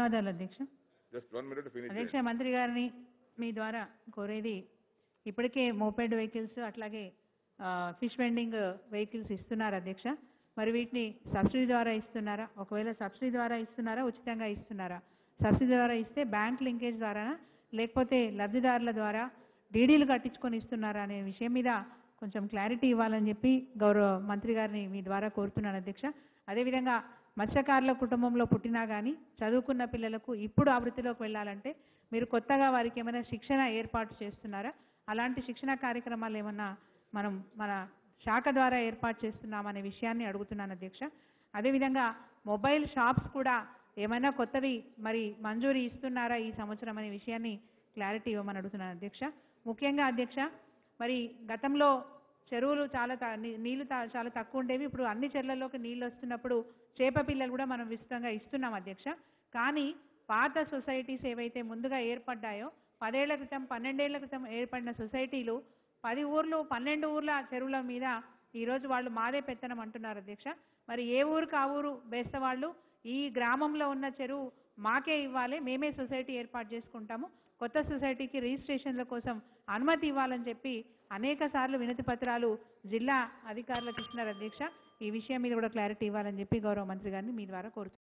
ధన్యవాదాలు అధ్యక్ష Just one minute to finish అధ్యక్ష it. మంత్రి గారిని మీ ద్వారా కోరేది ఇప్పటికే మోపెడ్ వెహికల్స్ అట్లాగే ఫిష్ వెండింగ్ వెహికల్స్ ఇస్తున్నారు అధ్యక్ష మరి వీటిని సబ్సిడీ ద్వారా ఇస్తున్నారా ఒకవేళ సబ్సిడీ ద్వారా ఇస్తున్నారా ఉచితంగా ఇస్తున్నారా సబ్సిడీ ద్వారా ఇస్తే బ్యాంక్ లింకేజ్ ద్వారా లేకపోతే లబ్ధిదారుల ద్వారా డీడీలు కట్టించుకొని ఇస్తున్నారా అనే విషయం మీద కొంచెం క్లారిటీ ఇవ్వాలని చెప్పి గౌరవ మంత్రి గారిని మీ ద్వారా కోరుతున్నాను అధ్యక్ష అదేవిధంగా మత్స్యకారుల కుటుంబంలో పుట్టినా కానీ చదువుకున్న పిల్లలకు ఇప్పుడు ఆ వృత్తిలోకి వెళ్ళాలంటే మీరు కొత్తగా వారికి ఏమైనా శిక్షణ ఏర్పాటు చేస్తున్నారా అలాంటి శిక్షణ కార్యక్రమాలు ఏమన్నా మనం మన శాఖ ద్వారా ఏర్పాటు చేస్తున్నామనే విషయాన్ని అడుగుతున్నాను అధ్యక్ష అదేవిధంగా మొబైల్ షాప్స్ కూడా ఏమైనా కొత్తవి మరి మంజూరీ ఇస్తున్నారా ఈ సంవత్సరం అనే విషయాన్ని క్లారిటీ ఇవ్వమని అడుగుతున్నాను అధ్యక్ష ముఖ్యంగా అధ్యక్ష మరి గతంలో చెరువులు చాలా త- నీ- నీళ్లు తా- చాలా తక్కువ ఉండేవి ఇప్పుడు అన్ని చెర్లలోకి నీళ్లు వస్తున్నప్పుడు చేప పిల్లలు కూడా మనం విస్తృతంగా ఇస్తున్నాం అధ్యక్ష కానీ పాత సొసైటీస్ ఏవైతే ముందుగా ఏర్పడ్డాయో పదేళ్ల క్రితం పన్నెండేళ్ల క్రితం ఏర్పడిన సొసైటీలు పది ఊర్లు పన్నెండు ఊర్ల చెరువుల మీద ఈరోజు వాళ్ళు మాదే పెత్తనం అంటున్నారు అధ్యక్ష మరి ఏ ఊరికి ఆ ఊరు బేస్తవాళ్ళు ఈ గ్రామంలో ఉన్న చెరువు మాకే ఇవ్వాలి మేమే సొసైటీ ఏర్పాటు చేసుకుంటాము కొత్త సొసైటీకి రిజిస్ట్రేషన్ల కోసం అనుమతి ఇవ్వాలని చెప్పి అనేక సార్లు వినతి పత్రాలు జిల్లా అధికారులకు ఇస్తున్నారు అధ్యక్ష ఈ విషయం మీద కూడా క్లారిటీ ఇవ్వాలని చెప్పి గౌరవ మంత్రి గారిని మీ ద్వారా కోరుతున్నాను